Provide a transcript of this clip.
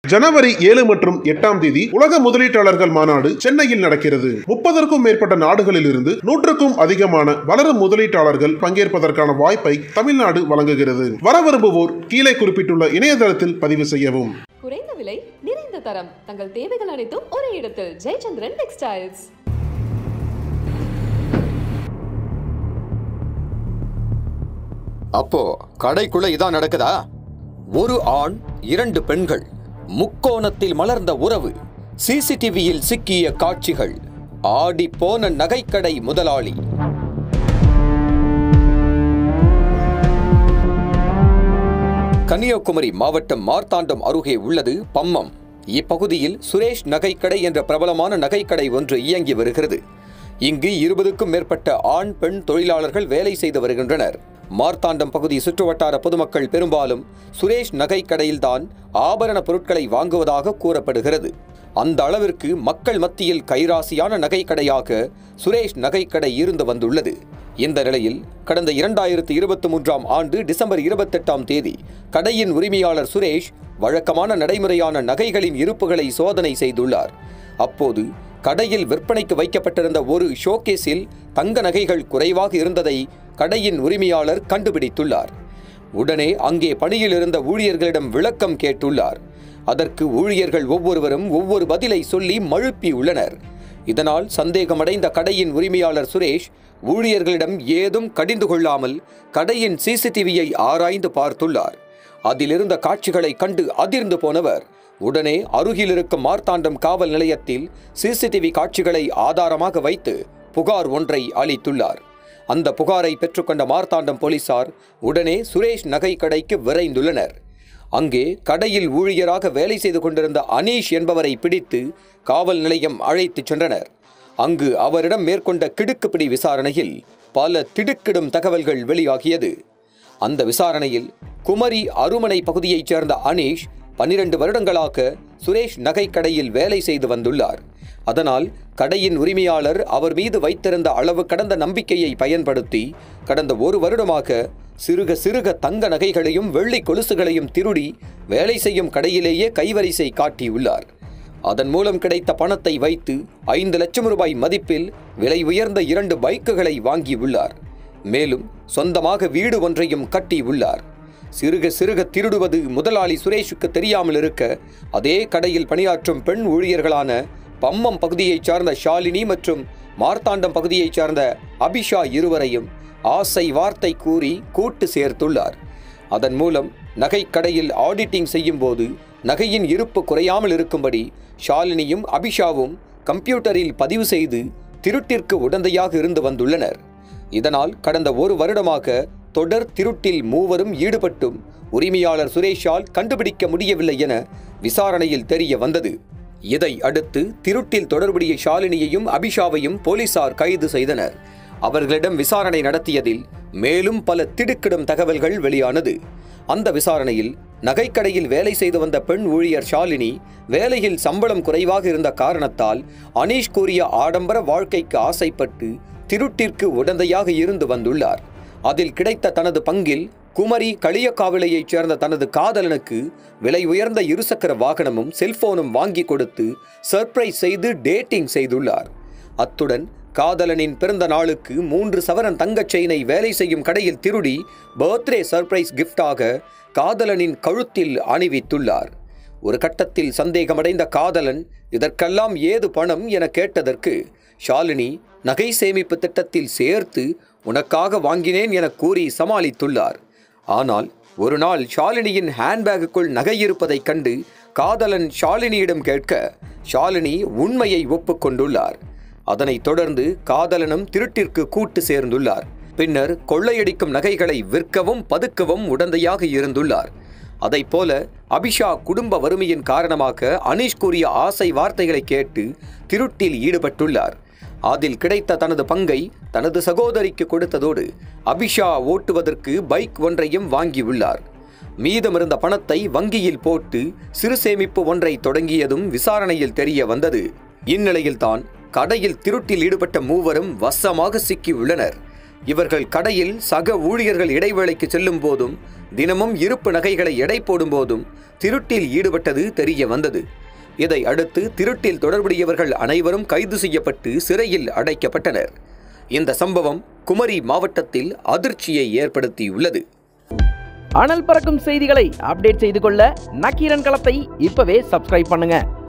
ஜனவரி ஏழு மற்றும் எட்டாம் தேதி உலக முதலீட்டாளர்கள் மாநாடு சென்னையில் நடக்கிறது முப்பதற்கும் மேற்பட்ட நாடுகளில் இருந்து நூற்றுக்கும் அதிகமான வளரும் முதலீட்டாளர்கள் பங்கேற்பதற்கான வாய்ப்பை தமிழ்நாடு வழங்குகிறது வர விரும்புவோர் கீழே குறிப்பிட்டுள்ள இணையதளத்தில் பதிவு செய்யவும் குறைந்த விலை நிறைந்த தரம் தங்கள் தேவைகள் அனைத்தும் ஒரே இடத்தில் ஜெயச்சந்திரன் டெக்ஸ்டைல்ஸ் அப்போ கடைக்குள்ள இதான் நடக்குதா ஒரு ஆண் இரண்டு பெண்கள் முக்கோணத்தில் மலர்ந்த உறவு சிசிடிவியில் சிக்கிய காட்சிகள் ஆடி போன நகைக்கடை முதலாளி கன்னியாகுமரி மாவட்டம் மார்த்தாண்டம் அருகே உள்ளது பம்மம் இப்பகுதியில் சுரேஷ் நகைக்கடை என்ற பிரபலமான நகைக்கடை ஒன்று இயங்கி வருகிறது இங்கு இருபதுக்கும் மேற்பட்ட ஆண் பெண் தொழிலாளர்கள் வேலை செய்து வருகின்றனர் மார்த்தாண்டம் பகுதி சுற்றுவட்டார பொதுமக்கள் பெரும்பாலும் சுரேஷ் நகைக்கடையில்தான் ஆபரண பொருட்களை வாங்குவதாக கூறப்படுகிறது அந்த அளவிற்கு மக்கள் மத்தியில் கைராசியான நகைக்கடையாக சுரேஷ் நகைக்கடை இருந்து வந்துள்ளது இந்த நிலையில் கடந்த இரண்டாயிரத்து இருபத்தி மூன்றாம் ஆண்டு டிசம்பர் இருபத்தெட்டாம் தேதி கடையின் உரிமையாளர் சுரேஷ் வழக்கமான நடைமுறையான நகைகளின் இருப்புகளை சோதனை செய்துள்ளார் அப்போது கடையில் விற்பனைக்கு வைக்கப்பட்டிருந்த ஒரு ஷோகேஸில் தங்க நகைகள் குறைவாக இருந்ததை கடையின் உரிமையாளர் கண்டுபிடித்துள்ளார் உடனே அங்கே பணியில் இருந்த ஊழியர்களிடம் விளக்கம் கேட்டுள்ளார் அதற்கு ஊழியர்கள் ஒவ்வொருவரும் ஒவ்வொரு பதிலை சொல்லி மழுப்பி உள்ளனர் இதனால் சந்தேகமடைந்த கடையின் உரிமையாளர் சுரேஷ் ஊழியர்களிடம் ஏதும் கடிந்து கொள்ளாமல் கடையின் சிசிடிவியை ஆராய்ந்து பார்த்துள்ளார் அதிலிருந்த காட்சிகளை கண்டு அதிர்ந்து போனவர் உடனே அருகில் இருக்கும் மார்த்தாண்டம் காவல் நிலையத்தில் சிசிடிவி காட்சிகளை ஆதாரமாக வைத்து புகார் ஒன்றை அளித்துள்ளார் அந்த புகாரை பெற்றுக்கொண்ட மார்த்தாண்டம் போலீசார் உடனே சுரேஷ் நகை கடைக்கு விரைந்துள்ளனர் அங்கே கடையில் ஊழியராக வேலை செய்து கொண்டிருந்த அனீஷ் என்பவரை பிடித்து காவல் நிலையம் அழைத்துச் சென்றனர் அங்கு அவரிடம் மேற்கொண்ட கிடுக்குப்பிடி விசாரணையில் பல திடுக்கிடும் தகவல்கள் வெளியாகியது அந்த விசாரணையில் குமரி அருமனை பகுதியைச் சேர்ந்த அனீஷ் பன்னிரண்டு வருடங்களாக சுரேஷ் நகைக்கடையில் வேலை செய்து வந்துள்ளார் அதனால் கடையின் உரிமையாளர் அவர் மீது வைத்திருந்த அளவு கடந்த நம்பிக்கையை பயன்படுத்தி கடந்த ஒரு வருடமாக சிறுக சிறுக தங்க நகைகளையும் வெள்ளி கொலுசுகளையும் திருடி வேலை செய்யும் கடையிலேயே கைவரிசை காட்டியுள்ளார் அதன் மூலம் கிடைத்த பணத்தை வைத்து ஐந்து லட்சம் ரூபாய் மதிப்பில் விலை உயர்ந்த இரண்டு பைக்குகளை வாங்கியுள்ளார் மேலும் சொந்தமாக வீடு ஒன்றையும் கட்டியுள்ளார் சிறுக சிறுக திருடுவது முதலாளி சுரேஷுக்கு தெரியாமல் இருக்க அதே கடையில் பணியாற்றும் பெண் ஊழியர்களான பம்மம் பகுதியைச் சார்ந்த ஷாலினி மற்றும் மார்த்தாண்டம் பகுதியைச் சார்ந்த அபிஷா இருவரையும் ஆசை வார்த்தை கூறி கூட்டு சேர்த்துள்ளார் அதன் மூலம் நகைக்கடையில் ஆடிட்டிங் செய்யும் போது நகையின் இருப்பு குறையாமல் இருக்கும்படி ஷாலினியும் அபிஷாவும் கம்ப்யூட்டரில் பதிவு செய்து திருட்டிற்கு உடந்தையாக இருந்து வந்துள்ளனர் இதனால் கடந்த ஒரு வருடமாக தொடர் திருட்டில் மூவரும் ஈடுபட்டும் உரிமையாளர் சுரேஷால் கண்டுபிடிக்க முடியவில்லை என விசாரணையில் தெரிய வந்தது இதை அடுத்து திருட்டில் தொடர்புடைய ஷாலினியையும் அபிஷாவையும் போலீசார் கைது செய்தனர் அவர்களிடம் விசாரணை நடத்தியதில் மேலும் பல திடுக்கிடும் தகவல்கள் வெளியானது அந்த விசாரணையில் நகைக்கடையில் வேலை செய்து வந்த பெண் ஊழியர் ஷாலினி வேலையில் சம்பளம் குறைவாக இருந்த காரணத்தால் அனீஷ் கூறிய ஆடம்பர வாழ்க்கைக்கு ஆசைப்பட்டு திருட்டிற்கு உடந்தையாக இருந்து வந்துள்ளார் அதில் கிடைத்த தனது பங்கில் குமரி களியக்காவிளையைச் சேர்ந்த தனது காதலனுக்கு விலை உயர்ந்த இருசக்கர வாகனமும் செல்போனும் வாங்கி கொடுத்து சர்ப்ரைஸ் செய்து டேட்டிங் செய்துள்ளார் அத்துடன் காதலனின் பிறந்த நாளுக்கு மூன்று சவரன் தங்கச் செயினை வேலை செய்யும் கடையில் திருடி பர்த்டே சர்ப்ரைஸ் கிஃப்டாக காதலனின் கழுத்தில் அணிவித்துள்ளார் ஒரு கட்டத்தில் சந்தேகமடைந்த காதலன் இதற்கெல்லாம் ஏது பணம் என கேட்டதற்கு ஷாலினி நகை சேமிப்பு திட்டத்தில் சேர்த்து உனக்காக வாங்கினேன் என கூறி சமாளித்துள்ளார் ஆனால் ஒரு நாள் ஷாலினியின் ஹேண்ட்பேக்குக்குள் நகை இருப்பதைக் கண்டு காதலன் ஷாலினியிடம் கேட்க ஷாலினி உண்மையை ஒப்புக்கொண்டுள்ளார் அதனைத் தொடர்ந்து காதலனும் திருட்டிற்கு கூட்டு சேர்ந்துள்ளார் பின்னர் கொள்ளையடிக்கும் நகைகளை விற்கவும் பதுக்கவும் உடந்தையாக இருந்துள்ளார் அதைப் போல அபிஷா குடும்ப வறுமையின் காரணமாக அனீஷ் கூறிய ஆசை வார்த்தைகளை கேட்டு திருட்டில் ஈடுபட்டுள்ளார் அதில் கிடைத்த தனது பங்கை தனது சகோதரிக்கு கொடுத்ததோடு அபிஷா ஓட்டுவதற்கு பைக் ஒன்றையும் வாங்கியுள்ளார் மீதமிருந்த பணத்தை வங்கியில் போட்டு சிறு சேமிப்பு ஒன்றை தொடங்கியதும் விசாரணையில் தெரிய வந்தது இந்நிலையில்தான் கடையில் திருட்டில் ஈடுபட்ட மூவரும் வசமாக சிக்கியுள்ளனர் இவர்கள் கடையில் சக ஊழியர்கள் இடைவேளைக்கு செல்லும் போதும் தினமும் இருப்பு நகைகளை எடை போடும்போதும் திருட்டில் ஈடுபட்டது தெரிய வந்தது இதை அடுத்து திருட்டில் தொடர்புடையவர்கள் அனைவரும் கைது செய்யப்பட்டு சிறையில் அடைக்கப்பட்டனர் இந்த சம்பவம் குமரி மாவட்டத்தில் அதிர்ச்சியை ஏற்படுத்தியுள்ளது அனல் பறக்கும் செய்திகளை அப்டேட் செய்து கொள்ள நக்கீரன் களத்தை இப்பவே சப்ஸ்கிரைப் பண்ணுங்க